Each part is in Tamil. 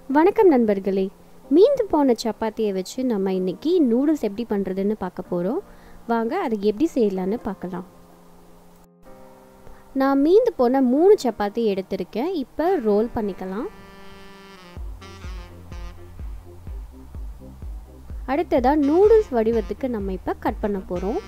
வணக்கம் நண்பர்களே மீந்து போன சப்பாத்தியை வச்சு நம்ம இன்னைக்கு நூடுல்ஸ் எப்படி பண்ணுறதுன்னு பார்க்க போகிறோம் வாங்க அதை எப்படி செய்யலான்னு பார்க்கலாம் நான் மீந்து போன மூணு சப்பாத்தி எடுத்திருக்கேன் இப்போ ரோல் பண்ணிக்கலாம் அடுத்ததாக நூடுல்ஸ் வடிவத்துக்கு நம்ம இப்போ கட் பண்ண போகிறோம்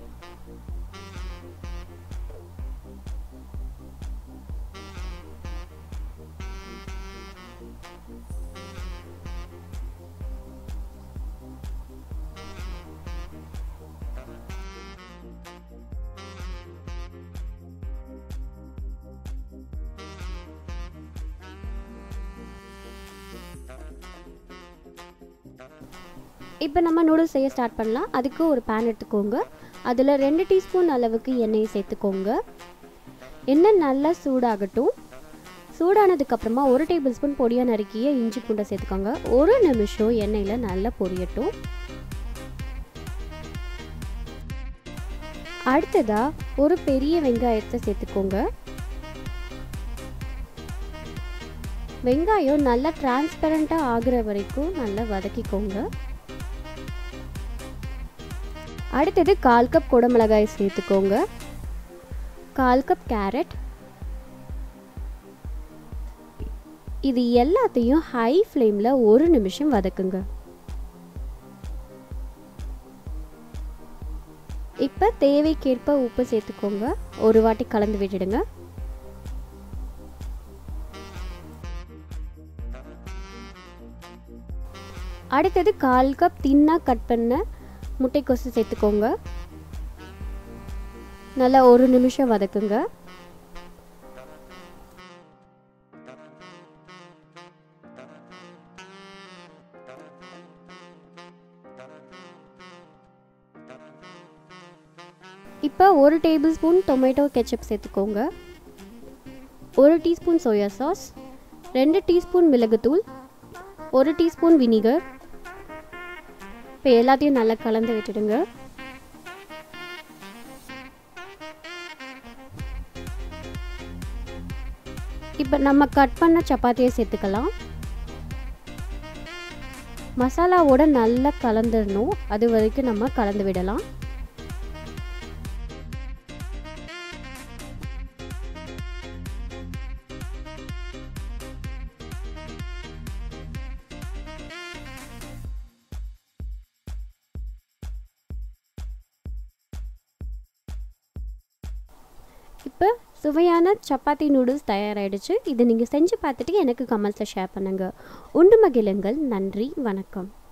இப்போ நம்ம நூடுல்ஸ் செய்ய ஸ்டார்ட் பண்ணலாம் அதுக்கு ஒரு பேன் எடுத்துக்கோங்க அதில் ரெண்டு டீஸ்பூன் அளவுக்கு எண்ணெயை சேர்த்துக்கோங்க எண்ணெய் நல்லா சூடாகட்டும் சூடானதுக்கப்புறமா ஒரு டேபிள் ஸ்பூன் பொடியாக நறுக்கிய இஞ்சி பூண்டை சேர்த்துக்கோங்க ஒரு நிமிஷம் எண்ணெயில் நல்லா பொரியட்டும் அடுத்ததாக ஒரு பெரிய வெங்காயத்தை சேர்த்துக்கோங்க வெங்காயம் நல்லா டிரான்ஸ்பரண்ட்டாக ஆகுற வரைக்கும் நல்லா வதக்கிக்கோங்க அடுத்தது கால் கப் குடமிளகாய் சேர்த்துக்கோங்க கால் கப் கேரட் இது எல்லாத்தையும் ஹை ஃப்ளேமில் ஒரு நிமிஷம் வதக்குங்க இப்போ தேவைக்கேற்ப உப்பு சேர்த்துக்கோங்க ஒரு வாட்டி கலந்து விட்டுடுங்க அடுத்தது கால் கப் தின்னாக கட் பண்ண முட்டைக்கோசு சேர்த்துக்கோங்க நல்லா ஒரு நிமிஷம் வதக்குங்க இப்போ ஒரு டேபிள் ஸ்பூன் டொமேட்டோ கெச்சப் சேர்த்துக்கோங்க ஒரு டீஸ்பூன் சோயா சாஸ் ரெண்டு டீஸ்பூன் மிளகுத்தூள் ஒரு டீஸ்பூன் வினிகர் இப்போ எல்லாத்தையும் நல்லா கலந்து விட்டுடுங்க இப்போ நம்ம கட் பண்ண சப்பாத்தியை சேர்த்துக்கலாம் மசாலாவோட நல்லா கலந்துடணும் அது வரைக்கும் நம்ம கலந்து விடலாம் இப்போ சுவையான சப்பாத்தி நூடுல்ஸ் தயாராகிடுச்சு இதை நீங்கள் செஞ்சு பார்த்துட்டு எனக்கு கமெண்ட்ஸில் ஷேர் பண்ணுங்கள் உண்டு மகிழுங்கள் நன்றி வணக்கம்